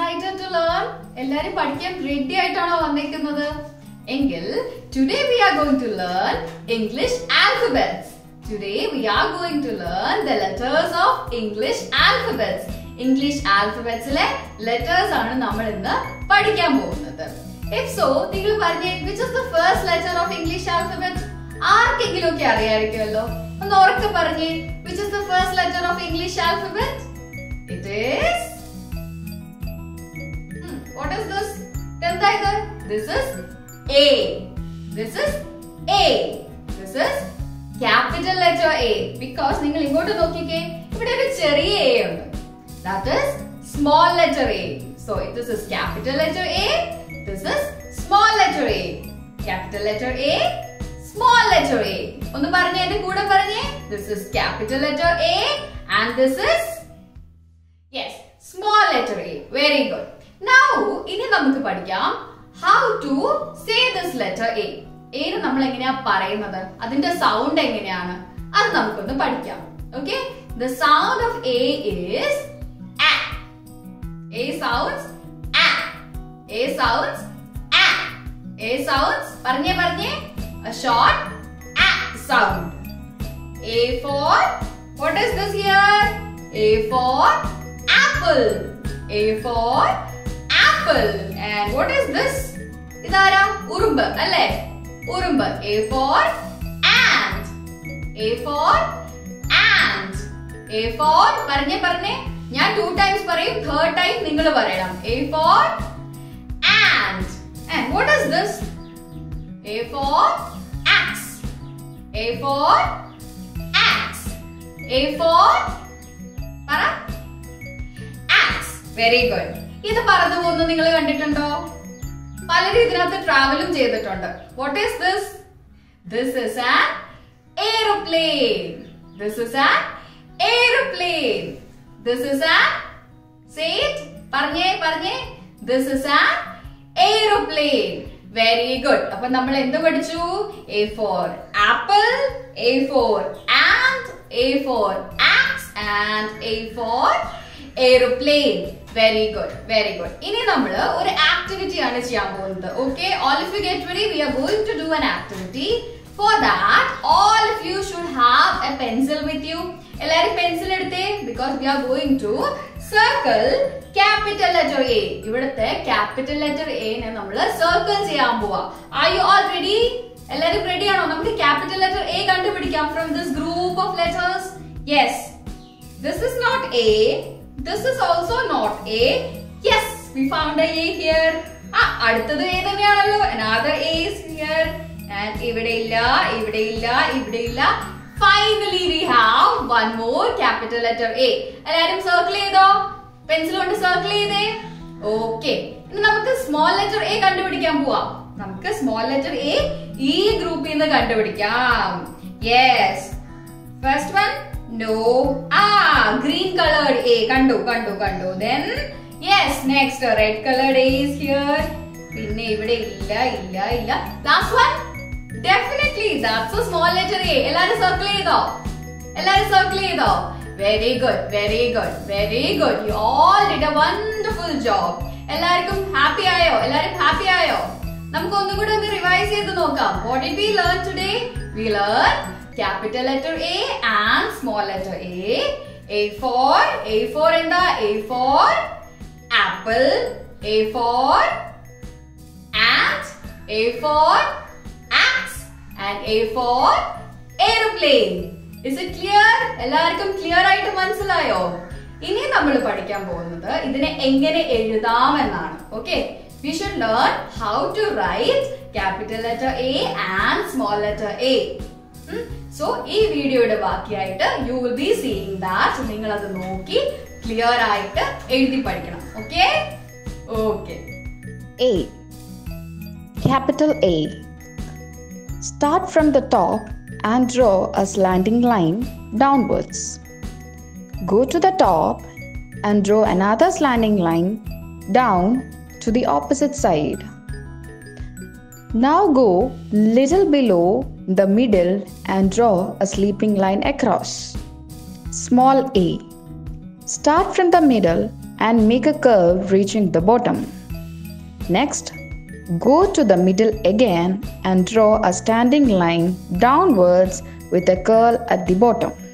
excited to learn? എല്ലാരും പഠിക്കാൻ ready ആയിട്ടാണോ വന്നേക്കുന്നത് എങ്കിൽ today we are going to learn English alphabets today we are going to learn the letters of English alphabets ഇംഗ്ലീഷ് ആൽഫബറ്റ്സിലെ letters ആണ് നമ്മൾ ഇന്ന് പഠിക്കാൻ പോകുന്നത് ഇഫ് സോ നിങ്ങൾ പറഞ്ഞേ which is the first letter of English alphabet ആർക്കെങ്കിലും ഒക്കെ അറിയാമായിരിക്കുമല്ലോ ഒന്ന് ഉറക്കെ പറഞ്ഞേ which is the first letter of English alphabet it is what is this എന്താ ഇത് this is a this is a this is capital letter a because നിങ്ങൾ ഇങ്ങോട്ട് നോക്കിക്കേ ഇവിടെ ഒരു ചെറിയ a ഉണ്ട് that is small letter a so this is capital letter a this is small letter a capital letter a small letter a ഒന്ന് പറഞ്ഞേ എന്റെ കൂടെ പറഞ്ഞേ this is capital letter a and this is yes small letter A very good now ഇനി നമുക്ക് പഠിക്കാം how to say this letter A ഏന് നമ്മൾ എങ്ങനെയാ പറയുന്നത് അതിന്റെ സൗണ്ട് എങ്ങനെയാണ് അത് നമുക്കൊന്ന് പഠിക്കാം okay the sound of A is A sounds A sounds A sounds പറഞ്ഞേ പറഞ്ഞേ short sound A for what is this here? A for apple. A for apple. And what is this? ഇതാരാ ഉറുമ്പ് അല്ലേ ഉറുമ്പ് A for ant. A for ant. A for പറഞ്ഞേ പറഞ്ഞേ ഞാൻ two times പറയും തേർഡ് ടൈം നിങ്ങൾ പറയണം A for ant. And what is this? A for axe. A for axe. A for പറ ആക്സ് വെരി ഗുഡ് ഇത് പറന്നു പോകുന്നത് നിങ്ങൾ കണ്ടിട്ടുണ്ടോ പലരും ഇതിനകത്ത് ട്രാവലും ചെയ്തിട്ടുണ്ട് what is this this is an airplane this is an airplane this is an സേറ്റ് പറഞ്ഞേ പറഞ്ഞേ this is an airplane very good അപ്പൊ നമ്മൾ എന്ത് പഠിച്ചു A for apple A for and A for axe and A for aeroplane very good very good ഇനി നമ്മൾ ഒരു ആക്ടിവിറ്റി ആണ് ചെയ്യാൻ പോകുന്നത് okay all of U get ready we are going to do an activity for that all of you should have a pencil with you എല്ലാരും pencil എടുത്തേ because we are going to circle capital letter A ഇവിടുത്തെ capital letter എനെ നമ്മൾ circle ചെയ്യാൻ പോവാ are you all ready എല്ലാരും ready ആണോ നമുക്ക് ക്യാപിറ്റൽ ലെറ്റർ എ കണ്ടുപിടിക്കാം from this group of letters yes this is not A this is also not A yes V found A here ആ അടുത്തത് എ തന്നെയാണല്ലോ another A is here and ഇവിടെ ഇല്ല ഇവിടെ ഇല്ല ഇവിടെ ഇല്ല finally we have one more capital letter A എല്ലാരും സർക്കിൾ ചെയ്തോ പെൻസിൽ കൊണ്ട് സർക്കിൾ ചെയ്തേ ഓക്കെ ഇനി നമുക്ക് സ്മോൾ ലെറ്റർ എ കണ്ടുപിടിക്കാൻ പോവാം നമുക്ക് സ്മോൾ ലെറ്റർ എ ഈ ഗ്രൂപ്പിൽ നിന്ന് കണ്ടുപിടിക്കാം യെസ് ഫസ്റ്റ് വൺ നോ ആ ഗ്രീൻ കളേർഡ് എ കണ്ടു കണ്ടു കണ്ടു then yes next red coloured A is here പിന്നെ ഇവിടെ ഇല്ല ഇല്ല ഇല്ല last one definitely that's a small letter A എല്ലാരും സർക്കിൾ ചെയ്തോ എല്ലാരും സർക്കിൾ ചെയ്തോ very good very good very good you all did a wonderful job എല്ലാവർക്കും ഹാപ്പി ആയോ എല്ലാരും ഹാപ്പി ആയോ നമുക്ക് ഒന്നും കൂടെ ഒന്ന് റിവൈസ് ചെയ്ത് നോക്കാം what did we learn today we learn capital letter A and small letter A A for A for എന്താ A for apple A for ant, A for axe, and A for aeroplane. Is it clear? എല്ലാവർക്കും clear ആയിട്ട് മനസ്സിലായോ ഇനി നമ്മൾ പഠിക്കാൻ പോകുന്നത് ഇതിനെ എങ്ങനെ എഴുതാം എന്നാണ് okay we should learn how to write capital letter A and small letter A so ഈ വീഡിയോയുടെ ബാക്കിയായിട്ട് you will be seeing that നിങ്ങൾ അത് നോക്കി ക്ലിയർ ആയിട്ട് എഴുതി പഠിക്കണം okay okay A. Capital A. Start from the top and draw a slanting line downwards. Go to the top and draw another slanting line down to the opposite side. Now go little below the middle and draw a sleeping line across. Small a. Start from the middle and make a curve reaching the bottom. Next, go to the middle again and draw a standing line downwards with a curl at the bottom.